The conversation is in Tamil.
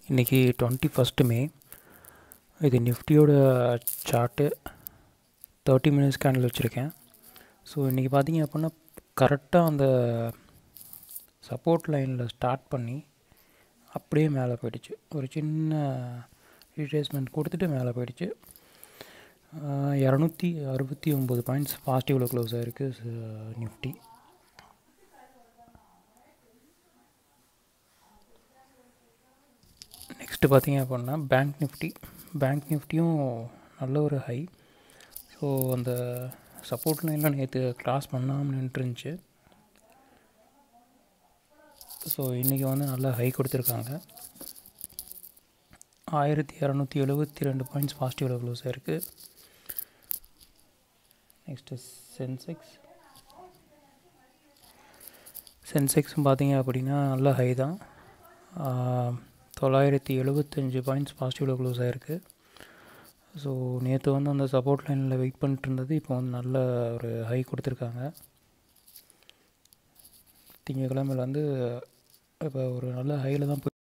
இன்றைக்கி டுவெண்ட்டி ஃபஸ்ட்டு மே இது நிஃப்டியோட சார்ட்டு தேர்ட்டி மினிட்ஸ் கேண்டில் வச்சுருக்கேன் ஸோ இன்றைக்கி பார்த்தீங்க அப்படின்னா கரெக்டாக அந்த சப்போர்ட் லைனில் ஸ்டார்ட் பண்ணி அப்படியே மேலே போயிடுச்சு ஒரு சின்ன ரீட்ரேஸ்மெண்ட் கொடுத்துட்டு மேலே போயிடுச்சு இரநூத்தி அறுபத்தி ஒம்பது பாயிண்ட்ஸ் பாசிட்டிவில் க்ளோஸ் ஆகிருக்கு நிஃப்டி நெக்ஸ்ட்டு பார்த்தீங்க அப்படின்னா பேங்க் நிஃப்டி பேங்க் நிஃப்டியும் நல்ல ஒரு ஹை ஸோ அந்த சப்போர்ட் லைனில் நேற்று கிராஸ் பண்ணாமல் நின்றுருந்துச்சு ஸோ இன்றைக்கி வந்து நல்லா ஹை கொடுத்துருக்காங்க ஆயிரத்தி இரநூத்தி எழுபத்தி ரெண்டு பாயிண்ட்ஸ் பாசிட்டிவில் க்ளோஸ் ஆகிருக்கு நெக்ஸ்ட்டு சென்செக்ஸ் சென்செக்ஸும் பார்த்தீங்க அப்படின்னா நல்ல ஹை தான் தொள்ளாயிரத்தி எழுபத்தஞ்சு பாயிண்ட்ஸ் பாசிட்டிவில் க்ளோஸ் ஆகிருக்கு ஸோ நேற்று வந்து அந்த சப்போர்ட் லைனில் வெயிட் பண்ணிட்டு இருந்தது இப்போ வந்து நல்ல ஒரு ஹை கொடுத்துருக்காங்க திங்கக்கிழமையில் வந்து இப்போ ஒரு நல்ல ஹையில் தான் போய்